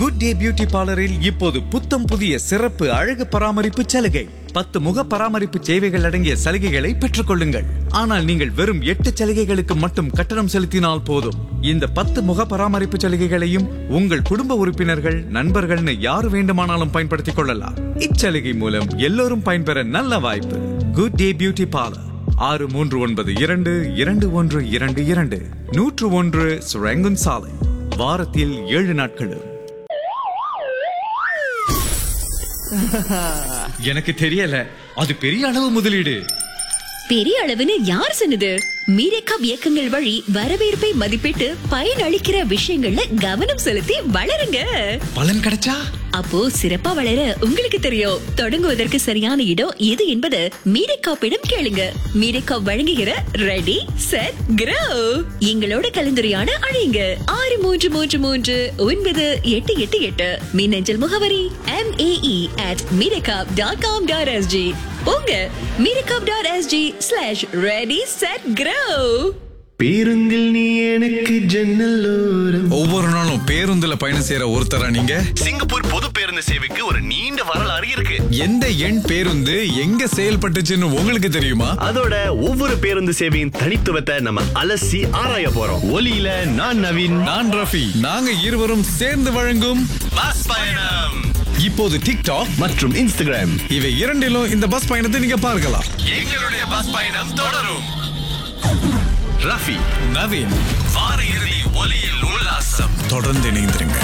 Good day beauty பார்லரில் இப்போது புத்தம் புதிய சிறப்பு அழகு பராமரிப்பு சலுகை பத்து முக பராமரிப்பு சேவைகள் அடங்கிய சலுகைகளை பெற்றுக் கொள்ளுங்கள் ஆனால் நீங்கள் வெறும் எட்டு சலுகைகளுக்கு மட்டும் கட்டணம் செலுத்தினால் போதும் இந்த பத்து முக பராமரிப்பு சலுகைகளையும் உங்கள் குடும்ப உறுப்பினர்கள் நண்பர்கள்னு யார் வேண்டுமானாலும் பயன்படுத்திக் கொள்ளலாம் இச்சலுகை மூலம் எல்லோரும் பயன்பெற நல்ல வாய்ப்பு குட் டே பியூட்டி பார்லர் ஆறு மூன்று ஒன்பது இரண்டு இரண்டு ஒன்று இரண்டு இரண்டு நூற்று ஒன்று சுரங்குன் சாலை வாரத்தில் ஏழு நாட்களும் எனக்கு தெரியல அது பெரிய அளவு முதலீடு பெரிய அளவுன்னு யார் சொன்னது மீரேக்காப் இயக்கங்கள் வழி வரவேற்பை மதிப்பிட்டு பயனளிக்கிற விஷயங்கள்ல கவனம் செலுத்தி வளருங்க பலன் கிடைச்சா அப்போ சிறப்பா வளர உங்களுக்கு தெரியும் தொடங்குவதற்கு சரியான இடம் எது என்பது மீரேக்காப்பிடம் கேளுங்க மீரேக்காப் வழங்குகிற ரெடி செட் grow எங்களோட கலந்துரையாட அழையுங்க ஆறு மூன்று மூன்று மூன்று ஒன்பது எட்டு எட்டு எட்டு மின்னஞ்சல் முகவரி எம் ஏஇ அட் மீரேக்காப் டாட் காம் டாட் எஸ்ஜி போங்க மீரேக்காப் dot S G slash ready set grow பேருந்தில் நீ எனக்கு ஜன்னலோரம் ஒவ்வொரு நாளும் பேருந்துல பயணம் செய்யற ஒருத்தரா நீங்க சிங்கப்பூர் பொது பேருந்து சேவைக்கு ஒரு நீண்ட வரலாறு இருக்கு எந்த எண் பேருந்து எங்க செயல்பட்டுச்சுன்னு உங்களுக்கு தெரியுமா அதோட ஒவ்வொரு பேருந்து சேவையின் தனித்துவத்தை நம்ம அலசி ஆராய போறோம் ஒலியில நான் நவீன் நான் ரஃபி நாங்க இருவரும் சேர்ந்து வழங்கும் பஸ் பயணம் இப்போது டிக்டாக் மற்றும் இன்ஸ்டாகிராம் இவை இரண்டிலும் இந்த பஸ் பயணத்தை நீங்க பார்க்கலாம் எங்களுடைய பஸ் பயணம் தொடரும் ரஃபி நவீன் வார இறுதி ஒலியில் உல்லாசம் தொடர்ந்து இணைந்திருங்க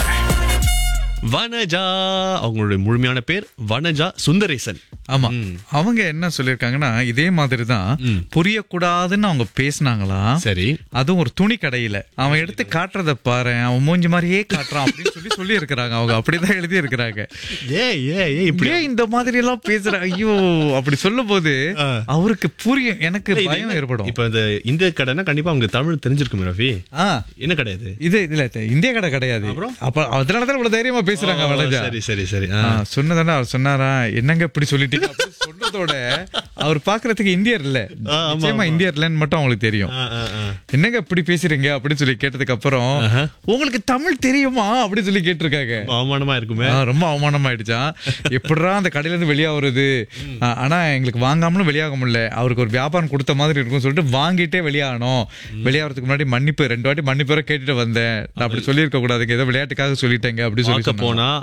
வனஜா அவங்களுடைய முழுமையான பேர் வனஜா சுந்தரேசன் ஆமா அவங்க என்ன சொல்லிருக்காங்கன்னா இதே மாதிரி தான் புரியக்கூடாதுன்னு அவங்க பேசினாங்களா சரி அதுவும் ஒரு துணி கடையில அவன் எடுத்து காட்டுறத பாரு அவன் மூஞ்சி மாதிரியே காட்டுறான் அப்படின்னு சொல்லி சொல்லி இருக்கிறாங்க அவங்க அப்படிதான் எழுதி இருக்கிறாங்க ஏ ஏ ஏ இப்படி ஏன் இந்த மாதிரி எல்லாம் பேசுற ஐயோ அப்படி சொல்லும் போது அவருக்கு புரியும் எனக்கு இல்ல, இது பயம் என்ன- ஏற்படும் இப்ப இந்த இந்த கடைனா கண்டிப்பா அவங்க தமிழ் தெரிஞ்சிருக்கும் ரஃபி ஆ என்ன கடை இது இது இல்ல இந்திய கடை கிடையாது அப்புறம்? அப்ப அதனாலதான் இவ்வளவு தைரியமா பேசுறாங்க ஓ, வனஜா சரி சரி சரி ஆ. ஆ, சொன்னதானே அவர் சொன்னாரா என்னங்க இப்படி சொல்லிட்டீங்க அப்படின்னு சொன்னதோட அவர் பாக்குறதுக்கு இந்தியர் இல்ல ஆ, ஆமா, நிச்சயமா ஆமா. இந்தியர் இல்லன்னு மட்டும் அவங்களுக்கு தெரியும் ஆ, ஆ, ஆ. என்னங்க இப்படி பேசுறீங்க அப்படின்னு சொல்லி கேட்டதுக்கு அப்புறம் உங்களுக்கு தமிழ் தெரியுமா அப்படின்னு சொல்லி கேட்டிருக்காங்க அவமானமா இருக்குமே ஆ, ரொம்ப அவமானமாயிடுச்சான் எப்படிடா அந்த கடையில இருந்து வெளியாகிறது ஆ, ஆனா எங்களுக்கு வாங்காமலும் வெளியாக முடியல அவருக்கு ஒரு வியாபாரம் கொடுத்த மாதிரி இருக்கும் சொல்லிட்டு வாங்கிட்டே வெளியாகணும் வெளியாகிறதுக்கு முன்னாடி மன்னிப்பு ரெண்டு வாட்டி மன்னிப்பு வரை கேட்டுட்டு வந்தேன் நான் அப்படி சொல்லியிருக்க கூடாதுங்க ஏதோ விளையாட்டுக்காக சொல்லிட்டேங்க அப்படி சொல்லி பார்க்க சொன்னாங்க. போனா